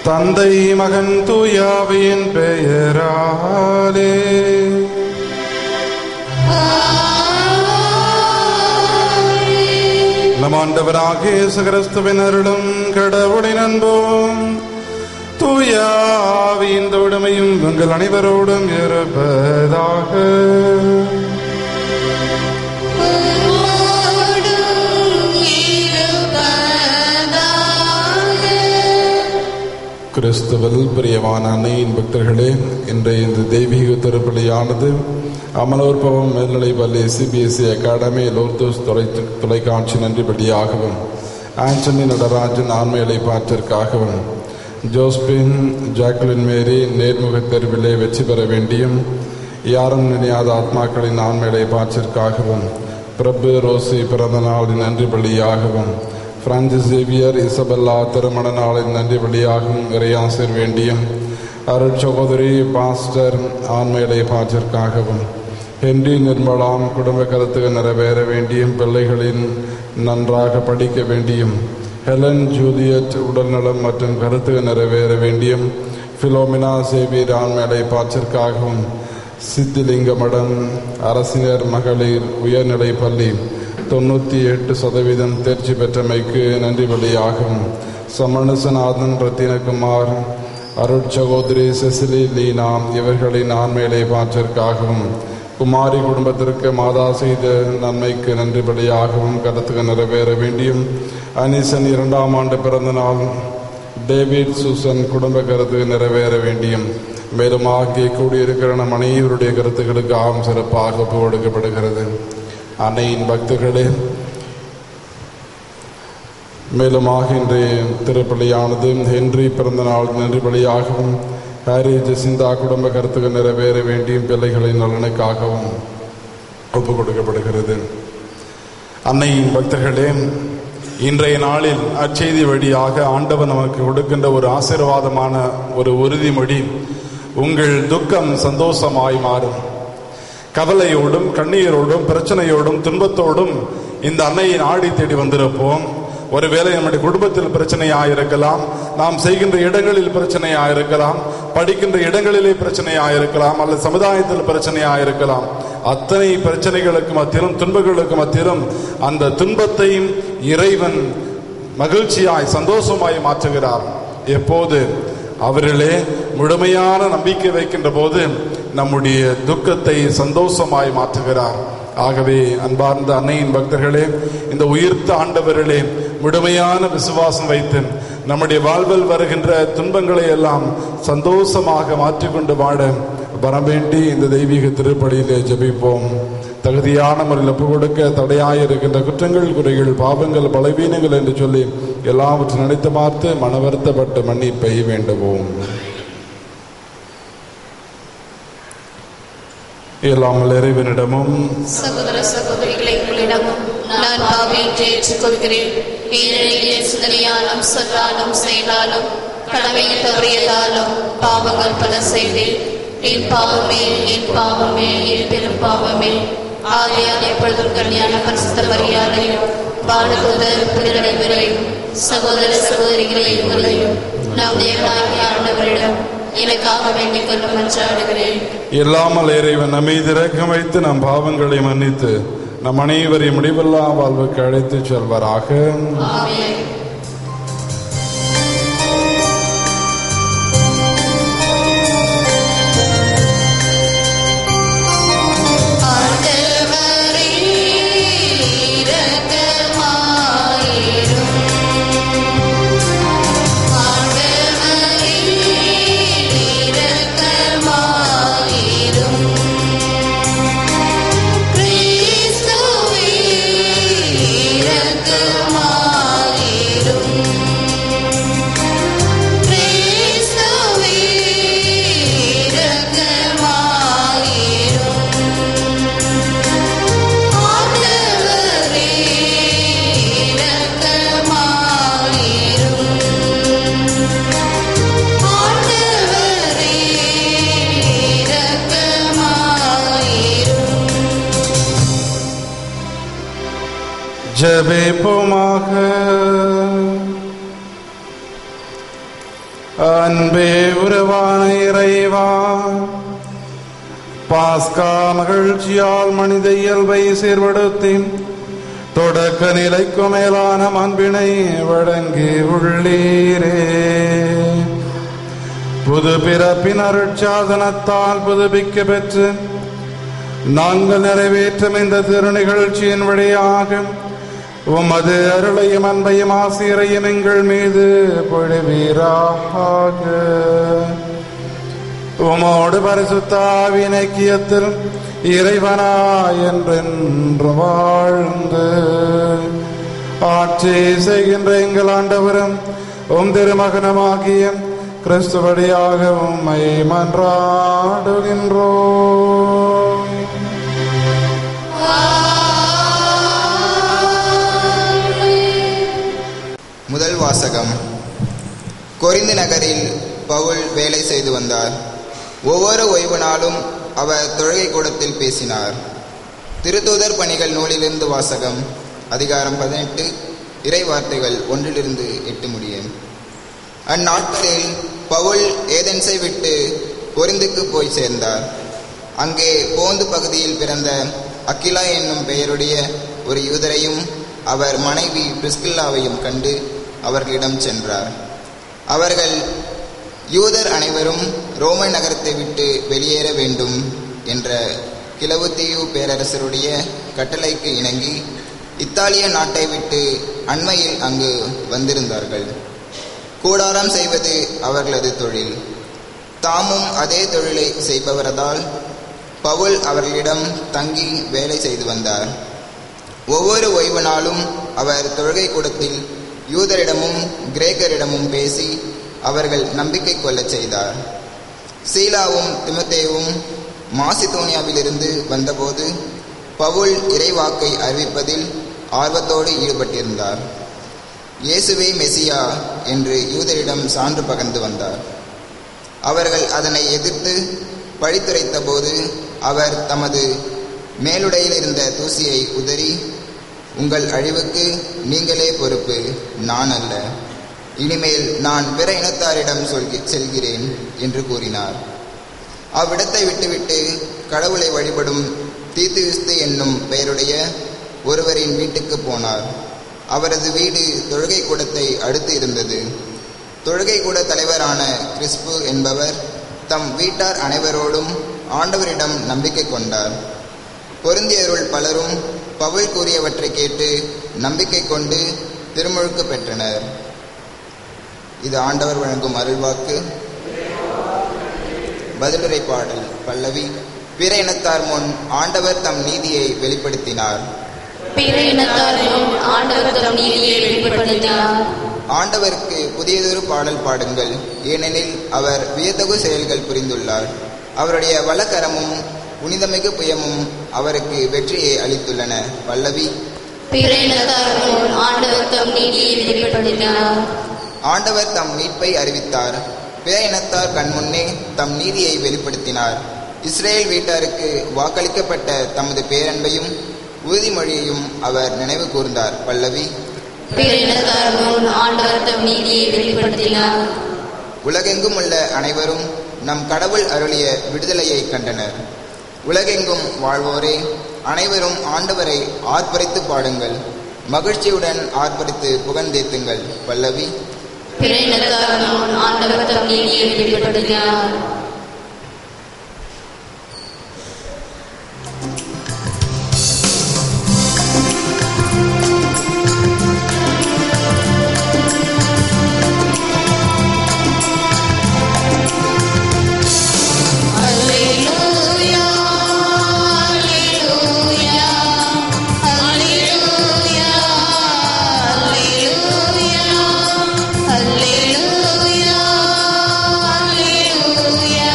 தந்தை மகன் தூயாவின் பெயராலே நம் ஆண்டவராகிய இயேசு கிறிஸ்துவின் அருளும் கடவுளின் அன்பும் தூயாவின் தோடுமையும் உங்கள் அனைவரோடும் இருப்பதாக கிறிஸ்துவில் பிரியமான அன்னையின் பக்தர்களே இன்றைய இந்த தெய்வீக திருப்பலியானது அமலோற்பவம் மேல்நிலை பள்ளி சிபிஎஸ்இ அகாடமி லோர்தோஸ் தொலை தொலைக்காட்சி நன்றிபடியாகவும் ஆண்டனி நடராஜன் ஆண்மையிலை பாற்றிற்காகவும் ஜோஸ்பின் ஜாக்லின் மேரி நேர்முக தேர்விலே வெற்றி பெற வேண்டியும் யாரும் நினையாத ஆத்மாக்களின் ஆண்மையிலை பாற்றிற்காகவும் பிரபு ரோசி பிறந்த நாளின் நன்றி பலியாகவும் பிரான்சிஸ் சேவியர் இசபெல்லா திருமண நாளின் நன்றி பலியாகவும் இறையாசிர் வேண்டியும் அருள் சகோதரி பாஸ்டர் ஆண்மையிலை பாற்றிற்காகவும் ஹென்றி நிர்மலாம் குடும்ப கருத்துக்கு நிறைவேற வேண்டியும் பிள்ளைகளின் நன்றாக படிக்க வேண்டியும் ஹெலன் ஜூலியட் உடல்நலம் மற்றும் கருத்துக்கு நிறைவேற வேண்டியும் பிலோமினா சேவியர் ஆண்மையிலை பாற்றிற்காகவும் சித்திலிங்க மடம் அரசினர் மகளிர் உயர்நிலை பள்ளி தொண்ணூற்றி எட்டு சதவீதம் தேர்ச்சி பெற்றமைக்கு நன்றி பலியாகும் சமணசநாதன் ரத்தினகுமார் அருட்சகோதரி செசிலி லீனா இவர்களின் ஆண்மையிலை பாற்றிற்காகவும் குமாரி குடும்பத்திற்கு மாதா செய்த நன்மைக்கு நன்றி பலியாகவும் கருத்துக்கு நிறைவேற வேண்டியும் அனிசன் இரண்டாம் ஆண்டு பிறந்த நாள் டேவிட் சூசன் குடும்ப கருத்து நிறைவேற வேண்டியும் மேலும் ஆகிய கூடியிருக்கிற நம் அனைவருடைய கருத்துக்களுக்காகவும் சிறப்பாக ஒப்பு கொடுக்கப்படுகிறது அன்னையின் பக்தர்களே மேலுமாக இன்றைய திருப்பலியானது ஹென்றி பிறந்த நாள் நன்றி பலியாகவும் ஹாரி ஜெசிந்தா குடும்ப கருத்துக்கு நிறைவேற வேண்டியும் பிள்ளைகளின் நலனுக்காகவும் ஒப்பு கொடுக்கப்படுகிறது அன்னையின் பக்தர்களே இன்றைய நாளில் அச்செய்தி வழியாக ஆண்டவர் நமக்கு கொடுக்கின்ற ஒரு ஆசீர்வாதமான ஒரு உறுதிமொழி உங்கள் துக்கம் சந்தோஷமாய் மாறும் கவலையோடும் கண்ணீரோடும் பிரச்சனையோடும் துன்பத்தோடும் இந்த அன்னையை நாடி தேடி வந்திருப்போம் ஒருவேளை நம்முடைய குடும்பத்தில் பிரச்சனையாக இருக்கலாம் நாம் செய்கின்ற இடங்களில் பிரச்சனையாக இருக்கலாம் படிக்கின்ற இடங்களிலே பிரச்சனையாக இருக்கலாம் அல்லது சமுதாயத்தில் பிரச்சனையாக இருக்கலாம் அத்தனை பிரச்சனைகளுக்கு மத்தியிலும் துன்பங்களுக்கு மத்தியிலும் அந்த துன்பத்தையும் இறைவன் மகிழ்ச்சியாய் சந்தோஷமாய் மாற்றுகிறார் எப்போது அவரிலே முழுமையான நம்பிக்கை வைக்கின்ற போது நம்முடைய துக்கத்தை சந்தோஷமாய் மாற்றுகிறார் ஆகவே அன்பார்ந்த அன்னையின் பக்தர்களே இந்த உயிர்த்த ஆண்டவர்களே முழுமையான விசுவாசம் வைத்து நம்முடைய வாழ்வில் வருகின்ற துன்பங்களை எல்லாம் சந்தோஷமாக மாற்றிக்கொண்டு வாழ வரவேண்டி இந்த தெய்வீக திருப்படியிலே ஜெபிப்போம் தகுதியான முறையில் ஒப்பு கொடுக்க தடையாய் இருக்கின்ற குற்றங்கள் குறைகள் பாவங்கள் பலவீனங்கள் என்று சொல்லி எல்லாவற்றையும் நினைத்து பார்த்து மனவருத்தப்பட்ட மன்னிப்பை வேண்டுவோம் இல்லாமல் இறைவனிடமும் சகோதர சகோதரிகளை உங்களிடமும் நான் பாவியத்தை ஏற்றுக்கொள்கிறேன் ஏனெனில் என் சிந்தனையாலும் சொல்லாலும் செயலாலும் கடமையில் தவறியதாலும் பாவங்கள் பல செய்தேன் என் பாவமே என் பாவமே என் பெரும் பாவமே ஆகையால் எப்பொழுதும் கல்யாண பரிசுத்த மரியாதையும் பாலகுதர் புனிதரைவரையும் சகோதர சகோதரிகளை உங்களையும் நம் தேவனாகிய ஆண்டவரிடம் எனக்காக வேண்டிக் கொள்ள மன்றாடுகிறேன் இல்லாமல் இறைவன் நம்மை திறக்கம் வைத்து நம் பாவங்களை மன்னித்து நம் அனைவரையும் முடிவில்லா வாழ்வுக்கு அழைத்துச் செல்வராக ஆமென் ஆண்டவரே இரக்கமாயிரும் ஆண்டவரே இரக்கமாயிரும் கிறிஸ்துவே இரக்கமாயிரும் கிறிஸ்துவே இரக்கமாயிரும் ஆண்டவரே இரக்கமாயிரும் ஆண்டவரே இரக்கமாயிரும் ஜெபிப்போமாக அன்பே உருவான இறைவா பாஸ்கா மகிழ்ச்சியால் மனித இயல்பை சீர்படுத்தி தொடக்க நிலைக்கு மேலான அன்பினை வழங்கி உள்ளீரே புது பிறப்பின் அருட்சாதனத்தால் புதுப்பிக்க பெற்று நாங்கள் நிறைவேற்றும் இந்த திருநிகழ்ச்சியின் வழியாக உமது அருளையும் அன்பையும் ஆசிரியரையும் எங்கள் மீது பொழிவீராக உமோடு பரிசுத்தாவின் ஐக்கியத்தில் இறைவனா என்றென்று வாழ்ந்து ஆட்சி செய்கின்ற எங்கள் ஆண்டவரும் உம் திருமகனமாகிய கிறிஸ்துவடியாக உம்மை மன்றாடுகின்றோம் முதல் வாசகம் கொரிந்து நகரில் பவுல் வேலை செய்து வந்தார் ஒவ்வொரு ஓய்வு நாளும் அவர் தொழுகை கூடத்தில் பேசினார் திருத்தூதர் பணிகள் நூலிலிருந்து வாசகம் அதிகாரம் பதினெட்டு இறை வார்த்தைகள் ஒன்றிலிருந்து எட்டு முடியும் அந்நாட்களில் பவுல் ஏதென்ஸை விட்டு கொரிந்துக்கு போய் சேர்ந்தார் அங்கே போந்து பகுதியில் பிறந்த அக்கிலா என்னும் பெயருடைய ஒரு யூதரையும் அவர் மனைவி பிரிஸ்கில்லாவையும் கண்டு அவர்களிடம் சென்றார் அவர்கள் யூதர் அனைவரும் ரோம நகரத்தை விட்டு வெளியேற வேண்டும் என்ற கிளவுத்தீவு பேரரசருடைய கட்டளைக்கு இணங்கி இத்தாலிய நாட்டை விட்டு அண்மையில் அங்கு வந்திருந்தார்கள் கூடாரம் செய்வது அவர்களது தொழில் தாமும் அதே தொழிலை செய்பவரதால் பவுல் அவர்களிடம் தங்கி வேலை செய்து வந்தார் ஒவ்வொரு ஓய்வு நாளும் அவர் தொழுகை கூடத்தில் யூதரிடமும் கிரேக்கரிடமும் பேசி அவர்கள் நம்பிக்கை கொள்ளச் செய்தார் சீலாவும் திமுத்தேவும் மாசிதோனியாவிலிருந்து வந்தபோது பவுல் இறைவாக்கை அறிவிப்பதில் ஆர்வத்தோடு ஈடுபட்டிருந்தார் இயேசுவே மெசியா என்று யூதரிடம் சான்று பகர்ந்து வந்தார் அவர்கள் அதனை எதிர்த்து பழித்துரைத்த போது அவர் தமது மேலுடையில் இருந்த தூசியை உதறி உங்கள் அழிவுக்கு நீங்களே பொறுப்பு நான் அல்ல இனிமேல் நான் பிற இனத்தாரிடம் சொல்கி செல்கிறேன் என்று கூறினார் அவ்விடத்தை விட்டுவிட்டு கடவுளை வழிபடும் தீத்துவிஸ்து என்னும் பெயருடைய ஒருவரின் வீட்டுக்கு போனார் அவரது வீடு தொழுகை கூடத்தை அடுத்து இருந்தது தொழுகை கூட தலைவரான கிறிஸ்பு என்பவர் தம் வீட்டார் அனைவரோடும் ஆண்டவரிடம் நம்பிக்கை கொண்டார் பொருந்தியருள் பலரும் பவுல் கூறியவற்றை கேட்டு நம்பிக்கை கொண்டு திருமுழுக்கு பெற்றனர் இது ஆண்டவர் வழங்கும் அருள்வாக்கு பதிலுரை பாடல் பல்லவி பிற இனத்தார் முன் ஆண்டவர் தம் நீதியை வெளிப்படுத்தினார் பிற இனத்தார் முன் ஆண்டவர் தம் நீதியை வெளிப்படுத்தினார் ஆண்டவருக்கு புதியதொரு பாடல் பாடுங்கள் ஏனெனில் அவர் வியத்தகு செயல்கள் புரிந்துள்ளார் அவருடைய வலக்கரமும் புனிதமிகு புயமும் அவருக்கு வெற்றியை அளித்துள்ளன பல்லவி பிற இனத்தார் முன் ஆண்டவர் தம் நீதியை வெளிப்படுத்தினார் ஆண்டவர் தம் மீட்பை அறிவித்தார் பிற இனத்தார் கண்முன்னே தம் நீதியை வெளிப்படுத்தினார் இஸ்ரேல் வீட்டாருக்கு வாக்களிக்கப்பட்ட தமது பேரன்பையும் உறுதிமொழியையும் அவர் நினைவு கூர்ந்தார் பல்லவி பிற இனத்தார் முன் ஆண்டவர் தம் நீதியை வெளிப்படுத்தினார் உலகெங்கும் உள்ள அனைவரும் நம் கடவுள் அருளிய விடுதலையை கண்டனர் உலகெங்கும் வாழ்வோரே அனைவரும் ஆண்டவரை ஆர்ப்பரித்து பாடுங்கள் மகிழ்ச்சியுடன் ஆர்ப்பரித்து புகழ்ந்தேத்துங்கள் பல்லவி பிற இனத்தார் முன் ஆண்டவர் தம் நீதியை வெளிப்படுத்தினார் Alleluia, Alleluia, Alleluia, Alleluia, Alleluia, Alleluia.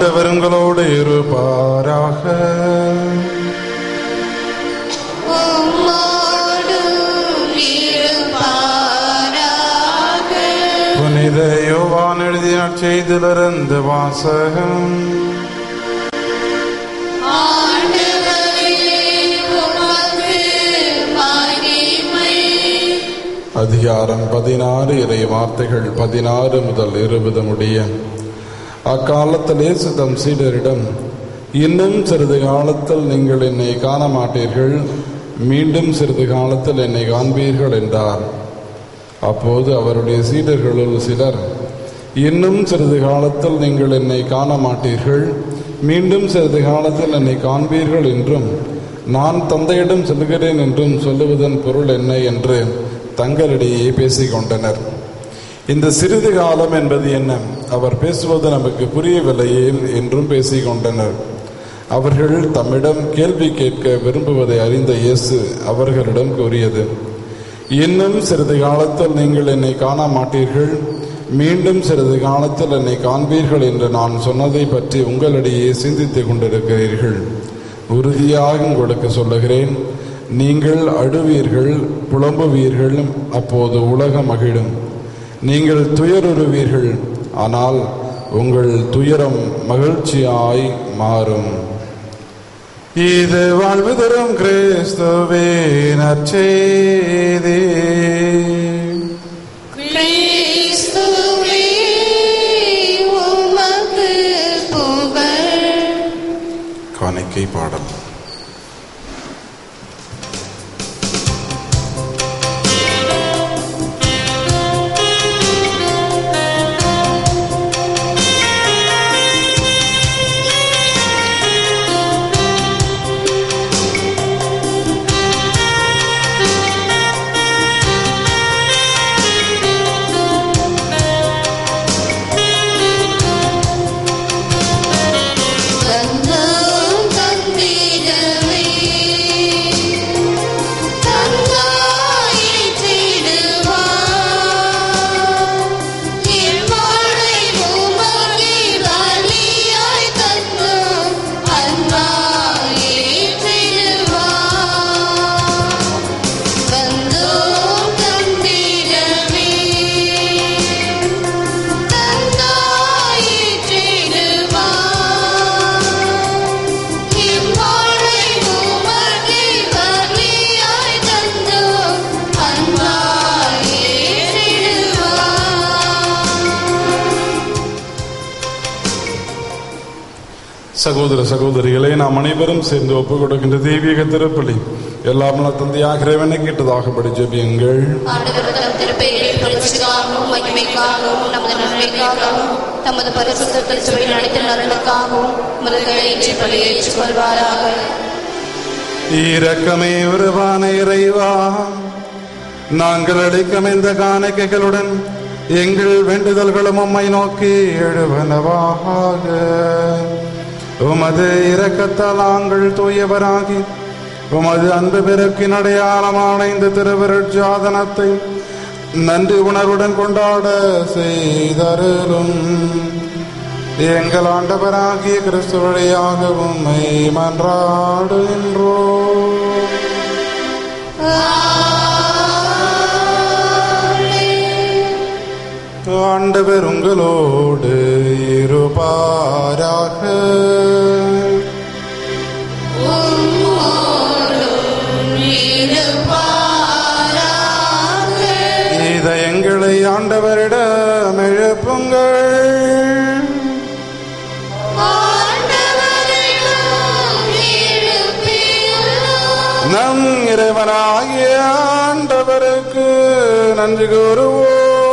ஆண்டவர் உங்களோடு இருப்பாராக உம்மோடும் இருப்பாராக. புனித யோவான் எழுதிய செய்திலிருந்து வாசகம் ஆண்டவரே, உமக்கு மகிமை. அதிகாரம் பதினாறு இறை வார்த்தைகள் பதினாறு முதல் இருபது முடிய அக்காலத்தில் இயேசு தம் சீடரிடம் இன்னும் சிறிது காலத்தில் நீங்கள் என்னை காண மாட்டீர்கள் மீண்டும் சிறிது காலத்தில் என்னை காண்பீர்கள் என்றார் அப்போது அவருடைய சீடர்களுள் சிலர் இன்னும் சிறிது காலத்தில் நீங்கள் என்னை காண மாட்டீர்கள் மீண்டும் சிறிது காலத்தில் என்னை காண்பீர்கள் என்றும் நான் தந்தையிடம் செல்கிறேன் என்றும் சொல்லுவதன் பொருள் என்ன என்று தங்களிடையே பேசிக் கொண்டனர் இந்த சிறிது காலம் என்பது என்ன அவர் பேசுவது நமக்கு புரியவில்லையே என்றும் பேசிக் கொண்டனர் அவர்கள் தம்மிடம் கேள்வி கேட்க விரும்புவதை அறிந்த இயேசு அவர்களிடம் கூறியது இன்னும் சிறிது காலத்தில் நீங்கள் என்னை காண மாட்டீர்கள் மீண்டும் சிறிது காலத்தில் என்னை காண்பீர்கள் என்று நான் சொன்னதை பற்றி உங்களிடையே சிந்தித்துக் கொண்டிருக்கிறீர்கள் உறுதியாக உங்களுக்கு சொல்லுகிறேன் நீங்கள் அழுவீர்கள் புலம்புவீர்கள் அப்போது உலகம் மகிழும் நீங்கள் துயருறுவீர்கள் ஆனால் உங்கள் துயரம் மகிழ்ச்சியாய் மாறும் இது வாழ்வு தரும் கிறிஸ்துவே நற்செய்தி கிறிஸ்துவே, உமக்கு புகழ். காணிக்கை பாடல் வந்தோம் தந்திடவே, தந்தாயிற்றிடுவார். இவ்வாழை உமக்கே பலியாய் தந்தோம், அன்பாயிற்றிடுவார். வந்தோம் தந்திடவே, தந்தாயிற்றிடுவார். இவ்வாழை உமக்கே பலியாய் தந்தோம், அன்பாயிற்றிடுவார். சகோதர சகோதரிகளே நாம் அனைவரும் சேர்ந்து ஒப்புக் கொடுக்கின்ற தெய்வீக திருப்பலி எல்லாம் நல்ல தந்தையாக இறைவனை கேட்டதாகபடி ஜெபியுங்கள் ஆண்டவர் தம் திருப்பெயரில் புரட்சிக்காகவும் மகிமைக்காகவும் நமது நன்மைக்காகவும் தமது பரிசுத்த திருச்சபையின் அனைத்து நலனுக்காகவும் முதல்களை பலி ஏற்றுக்கொள்வாராக இரக்கமே உருவான இறைவா நாங்கள் அளிக்கும் இந்த காணிக்கைகளுடன் எங்கள் வேண்டுதல்களும் உம்மை நோக்கி எழுவனவாக உமது இரக்கத்தால் நாங்கள் தூயவராகி உமது அன்பு பெருக்கின் அடையாளமான இந்த திருவிருட்சாதனத்தை நன்றி உணர்வுடன் கொண்டாட செய்தருளும் எங்கள் ஆண்டவராகிய கிறிஸ்து வழியாக உம்மை மன்றாடுகின்றோ ஆண்டவர் உங்களோடு இருப்பாராக இதை எங்களை ஆண்டவரிடம் எழுப்புங்கள் நம் இறைவனாகிய ஆண்டவருக்கு நன்றி கூறுவோம்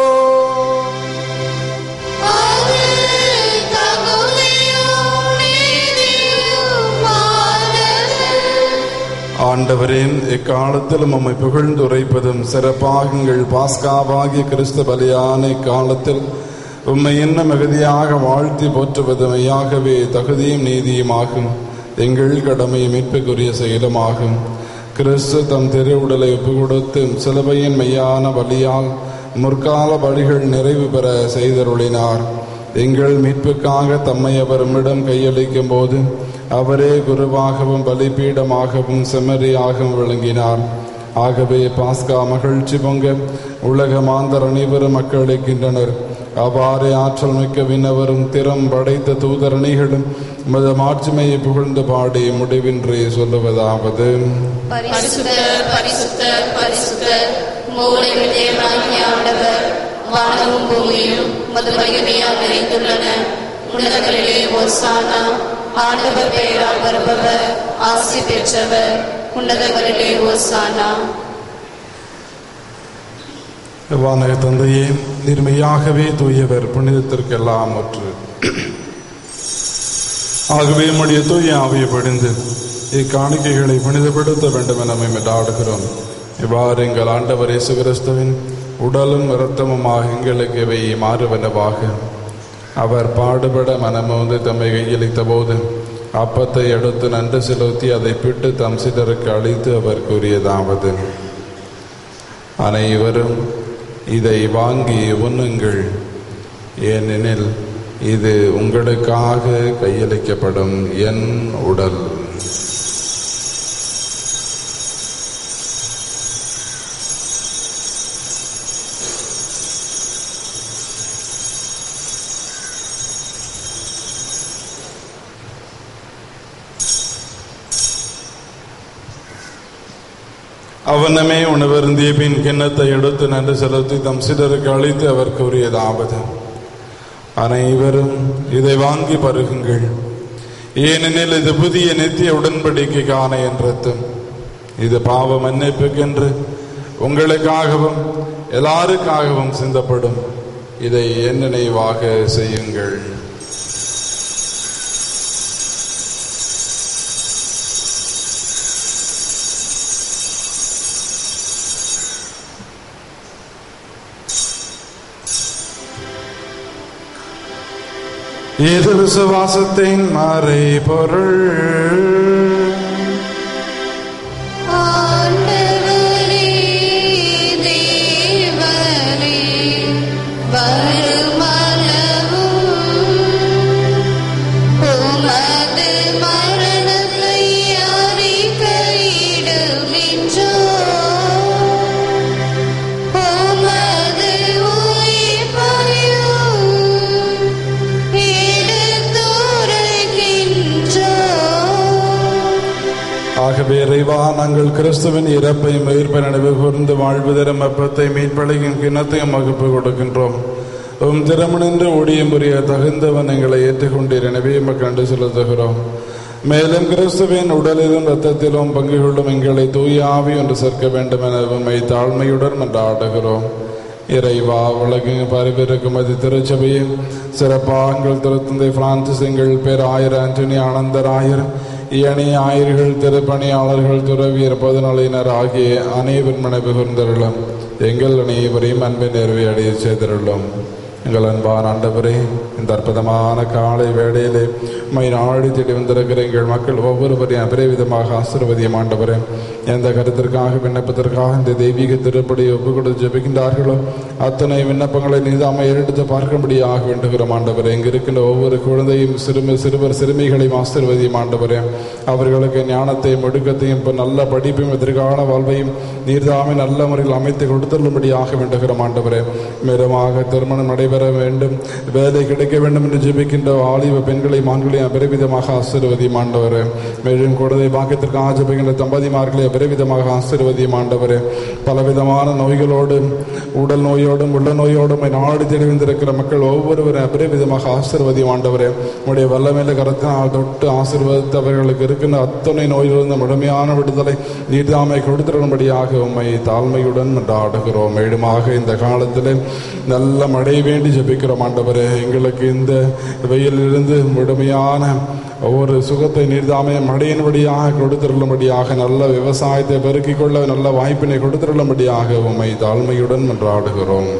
ஆண்டவரின் இக்காலத்திலும் உம்மை புகழ்ந்து உரைப்பதும் சிறப்பாகுங்கள் பாஸ்காவாகிய கிறிஸ்து பலியான இக்காலத்தில் உம்மை இன்னும் மிகுதியாக வாழ்த்தி போற்றுவதும் மெய்யாகவே தகுதியும் நீதியுமாகும் எங்கள் கடமை மீட்புக்குரிய செயலுமாகும் கிறிஸ்து தம் திருவுடலை ஒப்பு கொடுத்து சிலுவையின் மெய்யான வழியால் முற்கால வழிகள் நிறைவு பெற செய்தருளினார் எங்கள் மீட்புக்காக தம்மை அவர் உம்மிடம் கையளிக்கும் போது அவரே குருவாகவும் பலிபீடமாகவும் செம்மறியாகவும் விளங்கினார் ஆகவே பாஸ்கா மகிழ்ச்சி பொங்க உலக மாந்தர் அனைவரும் மக்களிக்கின்றனர் அவ்வாறே ஆற்றல் மிக்க விண்ணவரும் திறம் படைத்த தூதரணிகளும் மத மாட்சிமையை புகழ்ந்து பாடி முடிவின்றி சொல்லுவதாவது பரிசுத்தர் பரிசுத்தர் பரிசுத்தர் மூளைகள் தேவனாகிய ஆண்டவர் வானமும் பூமியும் மது மகிமையால் நிறைந்துள்ளன உன்னதங்களிலே ஓசானா ஆண்டவர் பெயரால் வருபவர் ஆசி பெற்றவர் உன்னதங்களிலே ஓசானா வானக தந்தையே நிர்மையாகவே தூயவர் புனிதத்திற்கெல்லாம் ஒற்று ஆகவே நம்முடைய தூய ஆவியை படிந்து இக்காணிக்கைகளை புனிதப்படுத்த வேண்டும் என நம்மை மெட்டாடுகிறோம் இவ்வாறு எங்கள் ஆண்டவர் இயேசு கிறிஸ்துவின் உடலும் இரத்தமுமாக எங்களுக்கு இவை மாறுவனவாக அவர் பாடுபட மனமோந்து தம்மை கையளித்த போது அப்பத்தை எடுத்து நன்று செலுத்தி அதை பிட்டு தம் சிலருக்கு அளித்து அவர் கூறியதாவது அனைவரும் இதை வாங்கி உண்ணுங்கள் ஏனெனில் இது உங்களுக்காக கையளிக்கப்படும் என் உடல் அவனமே உணவருந்திய பின் கிண்ணத்தை எடுத்து நன்று செலுத்தி தம் சிலருக்கு அளித்து அவர் கூறியதாவது அனைவரும் இதை வாங்கி பருகுங்கள் ஏனெனில் இது புதிய நித்திய உடன்படிக்கைக்கான என் ரத்தம் இது பாவ மன்னிப்புக்கென்று உங்களுக்காகவும் எல்லாருக்காகவும் சிந்தப்படும் இதை என் நினைவாக செய்யுங்கள் இது விசுவாசத்தின் மறை பொருள் ஆண்டவரே தேவரே வருமளவும் உமது மரணத்தை அறிக்கையிடுகின்றோம் உமது உயிர்ப்பையும் எடுத்துரைக்கின்றோம் ஆகவே இறைவா நாங்கள் கிறிஸ்துவின் இறப்பை உயிர்ப்பை நினைவு கூர்ந்து வாழ்வு தரும் அப்பத்தை மீன்பழையும் கிண்ணத்தையும் வகுப்பு கொடுக்கின்றோம் உம் திருமணின்று ஊழியம் புரிய தகுந்தவன் எங்களை ஏற்றுக்கொண்டீர் எனவே எமக்கு கண்டு செலுத்துகிறோம் மேலும் கிறிஸ்துவின் உடலிலும் இரத்தத்திலும் பங்கு கொள்ளும் எங்களை தூய ஆவி ஒன்று சேர்க்க வேண்டும் என உண்மை தாழ்மையுடன் மன்றாடுகிறோம் இறைவா உலகு பரவிருக்கும் அது திருச்சபையும் சிறப்பாக எங்கள் திருத்தந்தை பிரான்சிஸ் எங்கள் பேர் ஆயர் ஆண்டனி ஆனந்தராயர் இயணி ஆயர்கள் திருப்பணியாளர்கள் துறவியர் பொதுநலையினர் ஆகிய அனைவரும் நினைவு கூர்ந்தருளும் எங்கள் அனைவரையும் அன்பின் நேர்வை அடைய செய்திருளும் எங்கள் அன்பான ஆண்டவரே இந்த அற்புதமான காலை வேளையிலே மை நாடி தேடி வந்திருக்கிற எங்கள் மக்கள் ஒவ்வொருவரையும் அபரிவிதமாக ஆசீர்வதியும் ஆண்டவரே எந்த கருத்திற்காக விண்ணப்பத்திற்காக இந்த தெய்வீக திருப்படியை ஒப்புக் கொடுத்து ஜெபிக்கின்றார்களோ அத்தனை விண்ணப்பங்களை நீதாமை எடுத்து பார்க்கும்படியாக வேண்டுகிறோம் ஆண்டவரே இங்கு இருக்கின்ற ஒவ்வொரு குழந்தையும் சிறுமி சிறுவர் சிறுமிகளையும் ஆசீர்வதியும் ஆண்டவரே அவர்களுக்கு ஞானத்தையும் ஒடுக்கத்தையும் இப்ப நல்ல படிப்பையும் எதிர்கால வாழ்வையும் நீர்தாமை நல்ல முறையில் அமைத்து கொடுத்துள்ளும்படியாக வேண்டுகிறோம் ஆண்டவரே மேலுமாக திருமணம் நடைபெற வேண்டும் வேலை கிடைக்க வேண்டும் என்று ஜெபிக்கின்ற ஆலிவ பெண்களை மான்களையும் அபரிவிதமாக ஆசீர்வதியும் ஆண்டவரே மேலும் குழந்தை பாக்கியத்திற்காக ஜெபிக்கின்ற தம்பதிமார்களை அபரிவிதமாக ஆசீர்வதியும் ஆண்டவரே பலவிதமான நோய்களோடு உடல் நோயோடும் உள்ள நோயோடும் நாடு தெரிவிந்திருக்கிற மக்கள் ஒவ்வொருவரும் அபரிவிதமாக ஆசீர்வதியும் ஆண்டவரே உடைய வல்லமையில கரத்தினால் தொட்டு ஆசீர்வதித்தவர்களுக்கு இருக்கின்ற அத்தனை நோயிலிருந்து முழுமையான விடுதலை நீர்தாமை கொடுத்திருக்கும்படியாக உம்மை தாழ்மையுடன் ஆடுகிறோம் மேலுமாக இந்த காலத்திலே நல்ல மழை வேண்டி ஜெபிக்கிறோம் ஆண்டவரே எங்களுக்கு இந்த வெயிலிருந்து முழுமையான ஒவ்வொரு சுகத்தை நீர்தாமை மழையின்படியாக கொடுத்திருளும்படியாக நல்ல விவசாயத்தை பெருக்கிக் கொள்ள நல்ல வாய்ப்பினை கொடுத்திருளும்படியாக உம்மை தாழ்மையுடன் மன்றாடுகிறோம்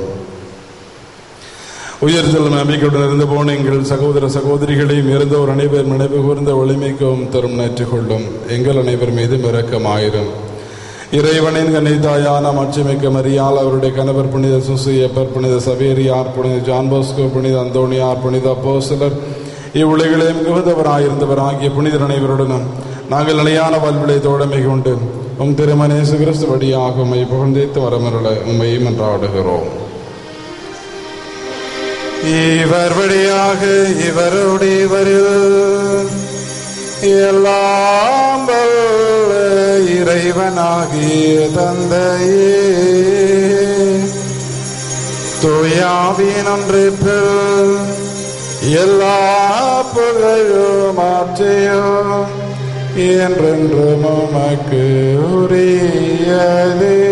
உயர்தல் நம்பிக்கையுடன் இருந்து போன எங்கள் சகோதர சகோதரிகளையும் இருந்தோர் அனைவர் நினைவு கூர்ந்த ஒளிமைக்கும் தரும் நேற்றுக்கொள்ளும் எங்கள் அனைவர் மீதும் இரக்கமாயிரும் இறைவனின் கன்னிதாயான மச்சுமிக்க மரியால் அவருடைய கணவர் புனித சுசியப்பர் புனித சவேரியார் புனித ஜான்போஸ்கோ புனித அந்தோணியார் புனித அப்போஸ்தலர் இவ்வுலகிலே மிகுந்தவராயிருந்தவராகிய புனிதர் அனைவருடனும் நாங்கள் நிலையான வாழ்விலை தோழமை கொண்டு உம் திருமணேசு கிறிஸ்து வழியாக உம்மை புகழ்ந்தேத்து வரமருள உம்மை மன்றாடுகிறோம் இவர் வழியாக இவருடையவரில் எல்லாம் வல்ல இறைவனாகிய தந்தையே தூயாவின் ஒன்றிப்பில் எல்லா புகழும் ஆட்சியும் என்றென்றும் உமக்கு உரியதே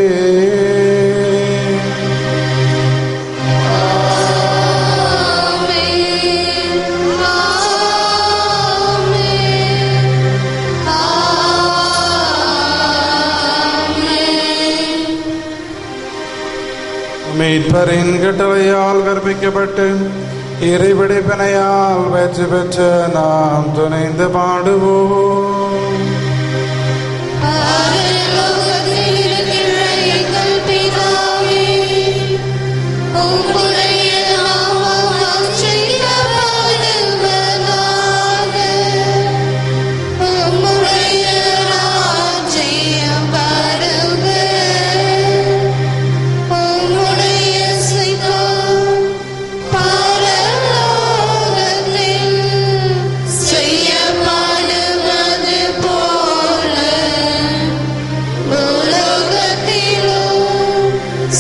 மீட்பரின் கட்டளையால் கற்பிக்கப்பட்டு இறைவிடைப்பினையால் வெற்றி பெற்ற நாம் துணைந்து பாடுவோம் செய்யப்படுவது போல உலகத்திலும்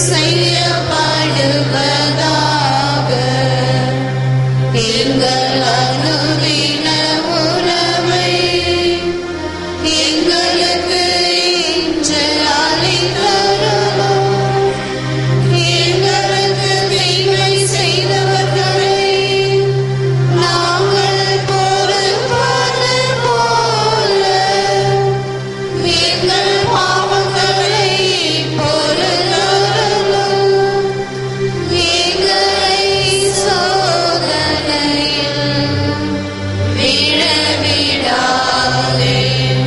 செய்யப்படுவதாக எங்கள் அனுதின உறவை எங்களுக்கு இன்று அளித்தருளும் எங்களுக்கு தீமை செய்தவர்களை நாங்கள் பொறுப்பது போல எங்கள் பாவங்களை பொறுத்தருளும் எங்களை சோதனையில் விழவிடாதே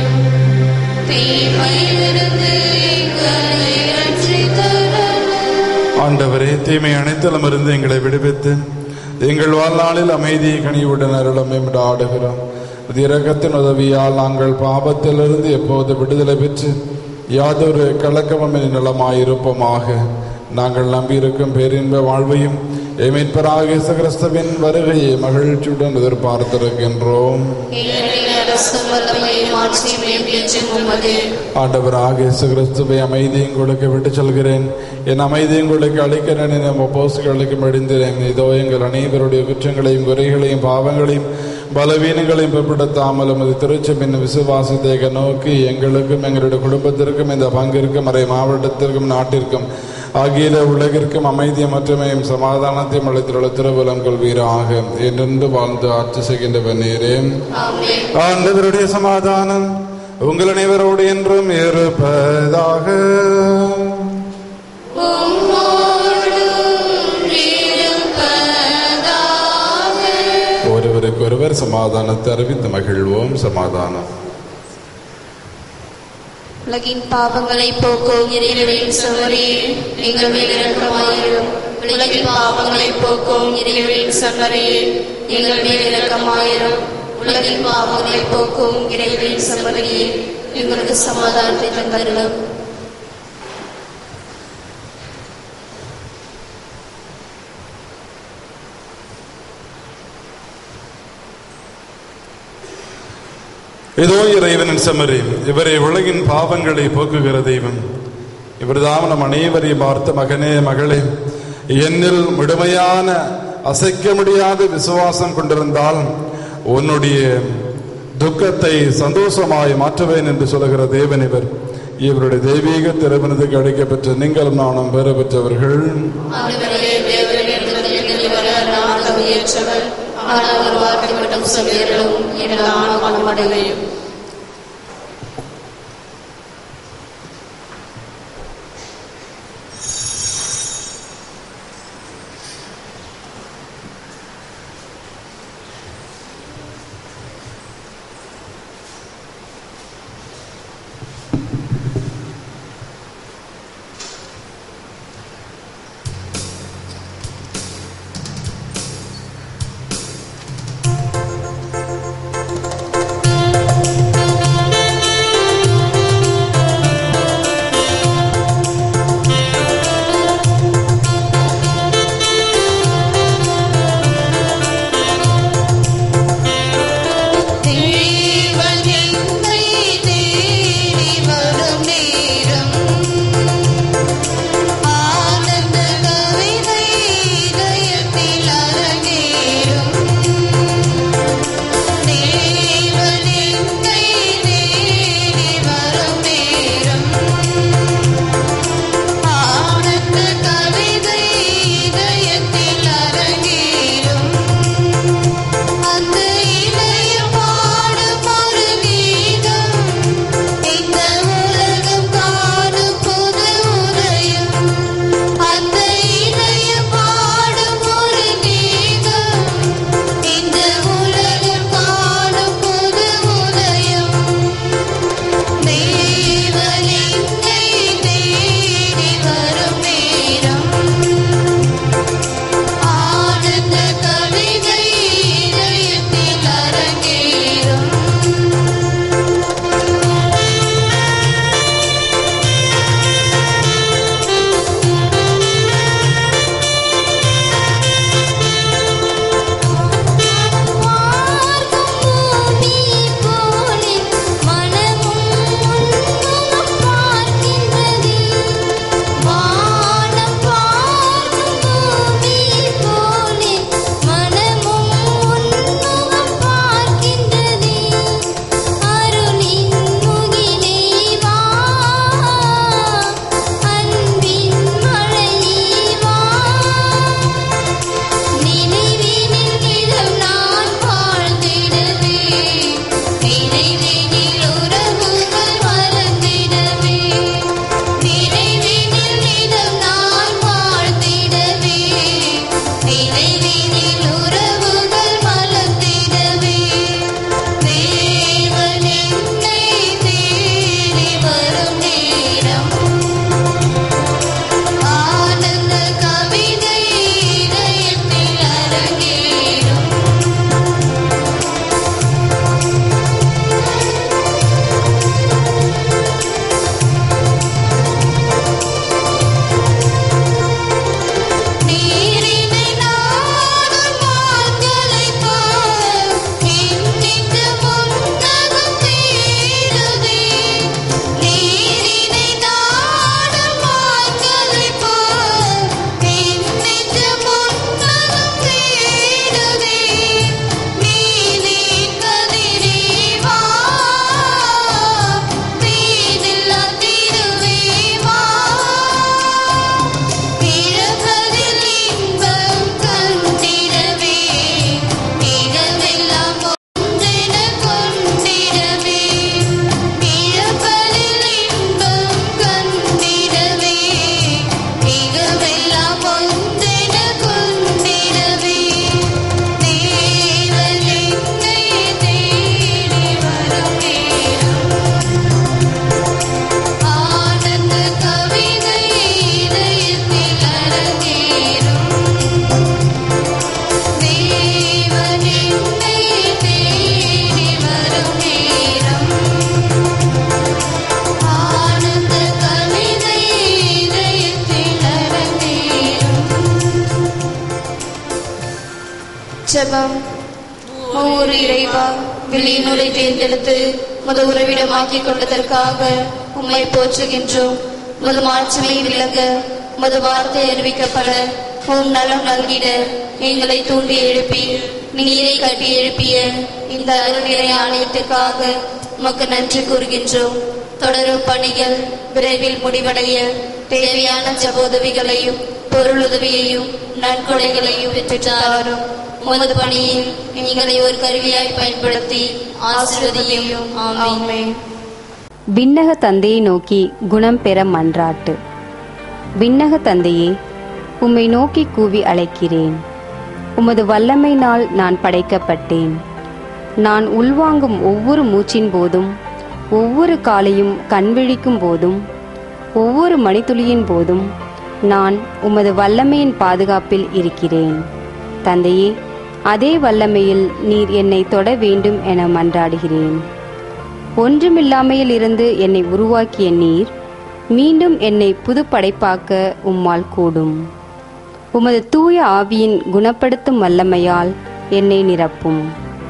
தீமையிலிருந்து எங்களை ரட்சித்தருளும் ஆண்டவரே தீமை அனைத்திலும் இருந்து எங்களை விடுவித்து எங்கள் வாழ்நாளில் அமைதியை கனிவுடன் அருளம் என்று ஆடுகிறோம் இது இரக்கத்தின் உதவியால் நாங்கள் பாபத்திலிருந்து எப்போது விடுதலை பெற்று யாதொரு கலக்கமும் நிலமாயிருப்போமாக நாங்கள் நம்பியிருக்கும் பேரின்ப வாழ்வையும் எமின்பராக இயேசு கிறிஸ்துவின் வருகையை மகிழ்ச்சியுடன் எதிர்பார்த்திருக்கின்றோம் ஏனெனில் அரசும் வல்லமையும் ஆட்சியும் என்றும் உமதே ஆண்டவராக இயேசு கிறிஸ்துவை அமைதியும் கொடுக்க விட்டு சொல்கிறேன் என் அமைதியும் கொடுக்க அளிக்கிறேன் என் போஸ்களுக்கு மடிந்தேன் இதோ எங்கள் அனைவருடைய குற்றங்களையும் குறைகளையும் பாவங்களையும் பலவீனங்களையும் பிற்படுத்தாமலும் அது திருச்சபின் விசுவாசத்தை நோக்கி எங்களுக்கும் எங்களுடைய குடும்பத்திற்கும் இந்த பங்கிற்கும் மறை மாவட்டத்திற்கும் நாட்டிற்கும் ஆகிய உலகிற்கும் அமைதியும் மற்றுமையும் சமாதானத்தையும் அளித்துள்ள திருவலம் கொள்வீராக என்றென்று வாழ்ந்து ஆட்சி செய்கின்ற நீரே ஆமென் ஆண்டவருடைய சமாதானம் உங்கள் அனைவரோடு என்றும் இருப்பதாக உம்மோடும் இருப்பதாக ஒருவருக்கு ஒருவர் சமாதானத்தை அறிவித்து மகிழ்வோம் சமாதானம் உலகின் பாவங்களை போக்கும் இறைவனின் சமரியே எங்கள் மேல் இரக்கமாயிரும் உலகின் பாவங்களை போக்கும் இறைவனின் சமரியே எங்கள் மேல் இரக்கமாயிரும் உலகின் பாவங்களை போக்கும் இறைவனின் சமரியே எங்களுக்கு சமாதானத்தை தந்தருளும் இதோ இறைவனின் செம்மறி இவரை உலகின் பாவங்களை போக்குகிற தெய்வம் இவர்தான் நம் அனைவரையும் பார்த்த மகனே மகளே என்னில் முழுமையான அசைக்க முடியாத விசுவாசம் கொண்டிருந்தால் உன்னுடைய துக்கத்தை சந்தோஷமாய் மாற்றுவேன் என்று சொல்லுகிற தேவன் இவர் இவருடைய தெய்வீக திருமணத்துக்கு அழைக்கப்பெற்ற நீங்களும் நானும் பெற பெற்றவர்கள் ஆண்டவரே தேவனிடத்தில் வர நான் தகுதியற்றவர் ஆனால் ஒரு வார்த்தை மட்டும் சொல்லியர்களும் எனது ஆணவம் அடைவையும் ஜெபம் மூவர் இறைவா வெளியினுரை தேர்ந்தெடுத்து முத உறவிடமாக்கி கொண்டதற்காக உம்மை போற்றுகின்றோம் முது மாட்சிமை விளங்க முது வார்த்தை அறிவிக்கப்பட உம் நலம் நல்கிட எங்களை தூண்டி எழுப்பி நீரை கட்டி எழுப்பிய இந்த அருள்நிலை ஆலயத்துக்காக உமக்கு நன்றி கூறுகின்றோம் தொடரும் பணிகள் விரைவில் முடிவடைய தேவையான ஜபோதவிகளையும் பொருளுதவியையும் நன்கொடைகளையும் பெற்றுத்தாரும் உமது பணியில் எங்களை ஒரு கருவியாய் பயன்படுத்தி ஆசீர்வதியும் ஆமென் விண்ணக தந்தையை நோக்கி குணம் பெற மன்றாட்டு விண்ணக தந்தையே உம்மை நோக்கி கூவி அழைக்கிறேன் உமது வல்லமையினால் நான் படைக்கப்பட்டேன் நான் உள்வாங்கும் ஒவ்வொரு மூச்சின் போதும் ஒவ்வொரு காலையும் கண்விழிக்கும் போதும் ஒவ்வொரு மணித்துளியின் போதும் நான் உமது வல்லமையின் பாதுகாப்பில் இருக்கிறேன் தந்தையே அதே வல்லமையில் நீர் என்னை தொட வேண்டும் என மன்றாடுகிறேன் ஒன்றுமில்லாமையில் இருந்து என்னை உருவாக்கிய நீர் மீண்டும் என்னை புது படைப்பாக்க உம்மால் கூடும் உமது தூய ஆவியின் குணப்படுத்தும் வல்லமையால் என்னை நிரப்பும்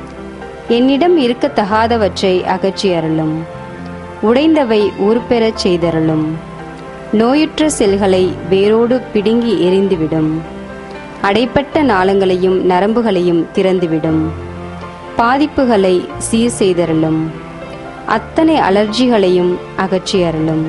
என்னிடம் இருக்கத்தகாதவற்றை அகற்றி அருளும் உடைந்தவை ஊர்பெறச் செய்தருளும் நோயுற்ற செல்களை வேரோடு பிடுங்கி எரிந்துவிடும் அடைப்பட்ட நாளங்களையும் நரம்புகளையும் திறந்துவிடும் பாதிப்புகளை சீர் செய்தருளும் அத்தனை அலர்ஜிகளையும் அகற்றி அருளும்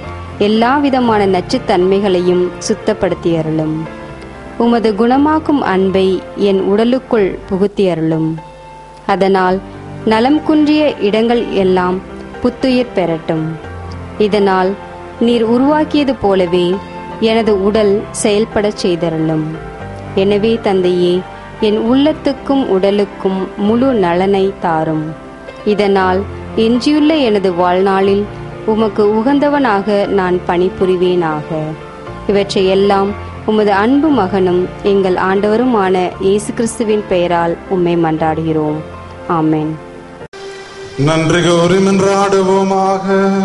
எல்லா விதமான நச்சுத்தன்மைகளையும் சுத்தப்படுத்தி அருளும் உமது குணமாக்கும் அன்பை என் உடலுக்குள் புகுத்தி அருளும் அதனால் நலம் குன்றிய இடங்கள் எல்லாம் புத்துயிர் பெறட்டும் இதனால் நீர் உருவாக்கியது போலவே எனது உடல் செயல்படச் செய்தருளும் எனவே தந்தையே என் உள்ளத்துக்கும் உடலுக்கும் முழு நலனை தாரும் இதனால் எஞ்சியுள்ள எனது வாழ்நாளில் உமக்கு உகந்தவனாக நான் பணிபுரிவேனாக இவற்றையெல்லாம் உமது அன்பு மகனும் எங்கள் ஆண்டவருமான இயேசு கிறிஸ்துவின் பெயரால் உம்மை மன்றாடுகிறோம் ஆமென் நன்றி கோரி மன்றாடுவோமாக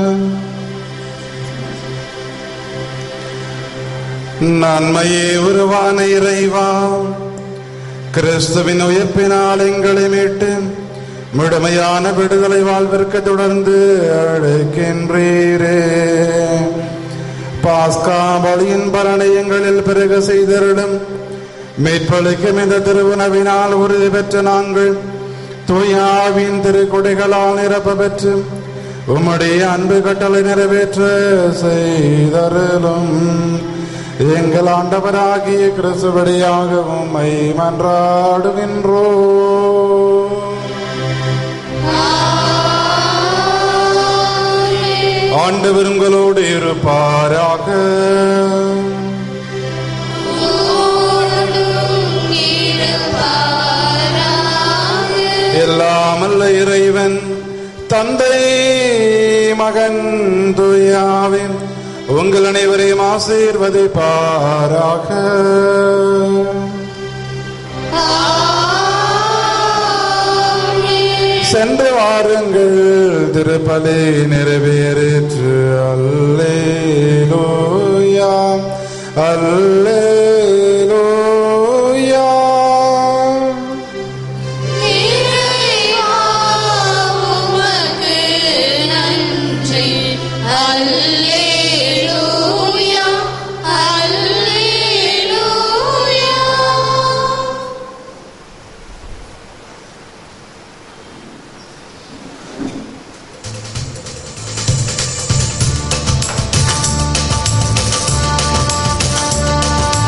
நன்மையே உருவான இறைவா கிறிஸ்துவின் உயிர்ப்பினால் எங்களை மீட்டு முழுமையான விடுதலை வாழ்விற்கு தொடர்ந்து அழைக்கின்றீரே பாஸ்கா பலியின் பலனை எங்களில் பிறகு செய்தருளும் மீட்பளிக்கும் இந்த திருவுணவினால் உறுதி பெற்ற நாங்கள் தூயாவின் திருக்குடைகளால் நிரப்ப பெற்று உம்முடைய அன்பு கட்டளை நிறைவேற்ற செய்தருளும் எங்கள் ஆண்டவராகிய கிறிஸ்துவடியாக உம்மை மன்றாடுகின்றோ ஆண்டவர் உங்களோடு இருப்பாராக எல்லாமல்ல இறைவன் தந்தை மகன் துயாவின் உங்கள் அனைவரையும் ஆசீர்வதிப்பாராக சென்று வாருங்கள் திருப்பலி நிறைவேறிற்று அல்லேலூயா அல்லேலூயா Alleluia.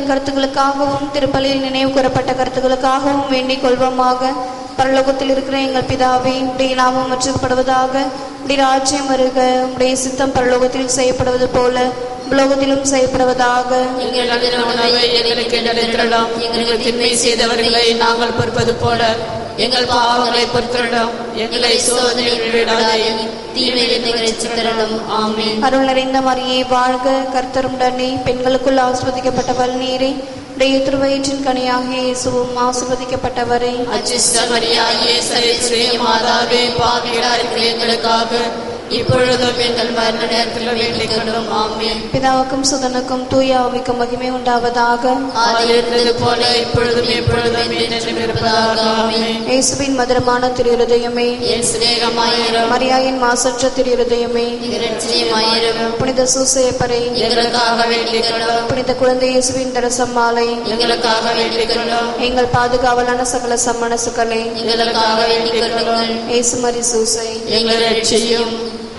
கருத்துக்களுக்காகவும் திருப்பலியில் நினைவு கூறப்பட்ட கருத்துக்களுக்காகவும் வேண்டிக் கொள்வோமாக பரலோகத்தில் இருக்கிற எங்கள் பிதாவே உடைய நாமம் மற்றப்படுவதாக உடைய ராஜ்யம் வருக உடைய சித்தம் பரலோகத்தில் செய்யப்படுவது போல உலோகத்திலும் செய்யப்படுவதாக எங்கள் அனுதின உணவை எங்களுக்கு நடத்திடலாம் எங்களுக்கு திண்மை செய்தவர்களை நாங்கள் பொறுப்பது போல எங்கள் பாவங்களை பொறுத்திடலாம் எங்களை சோதனையில் விடாதே தீமையிலிருந்து எங்களை ரட்சித்தருளும். ஆமென் அருள் நிறைந்த மரியே வாழ்க கர்த்தருடனே பெண்களுக்குள் ஆஸ்வதிக்கப்பட்டவள் நீரே உடைய திருவயிற்றின் கனியாக இயேசுவும் ஆசிர்வதிக்கப்பட்டவரே அச்சிஷ்ட மரியாயே சரேஸ்வரிய மாதாவே பாவிகளா இருக்கிற எங்களுக்காக இப்பொழுதும் எங்கள் மரண நேரத்தில் வேண்டிக் கொள்ளும் ஆமென் பிதாவுக்கும் சுதனுக்கும் தூய ஆவிக்கும் மகிமை உண்டாவதாக ஆதி இருந்தது போல இப்பொழுதும் எப்பொழுதும் என்றும் இருப்பதாக ஆமென் இயேசுவின் மதுரமான திரு இருதயமே என் சிநேகமாயிரும் மரியாயின் மாசற்ற திரு இருதயமே இரட்சியமாயிரும் புனித சூசையப்பரை எங்களுக்காக வேண்டிக் கொள்ளும் புனித குழந்தை இயேசுவின் தரசம்மாலை எங்களுக்காக வேண்டிக் கொள்ளும் எங்கள் பாதுகாவலான சகல சம்மனசுக்களை எங்களுக்காக வேண்டிக் கொள்ளுங்கள் இயேசு மரி சூசை எங்களை ரட்சியும்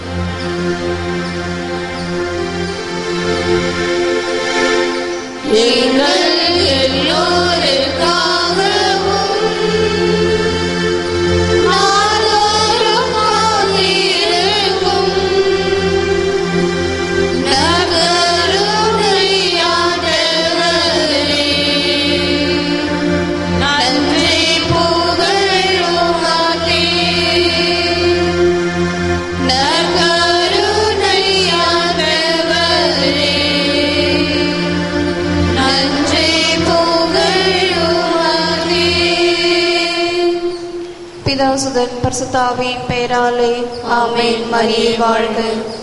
எங்கள் எல்லோருக்காகவும் நாள்தோறும் காத்திருக்கும் நகருடையாண்டவரே, நன்றி புகழுமாக்கே நகருடையாண்டவரே, நன்றி புகழுமாக்கே பிதாசுதன் பரிசுத்தாவின் பெயராலே ஆமென் மரியே வாழ்க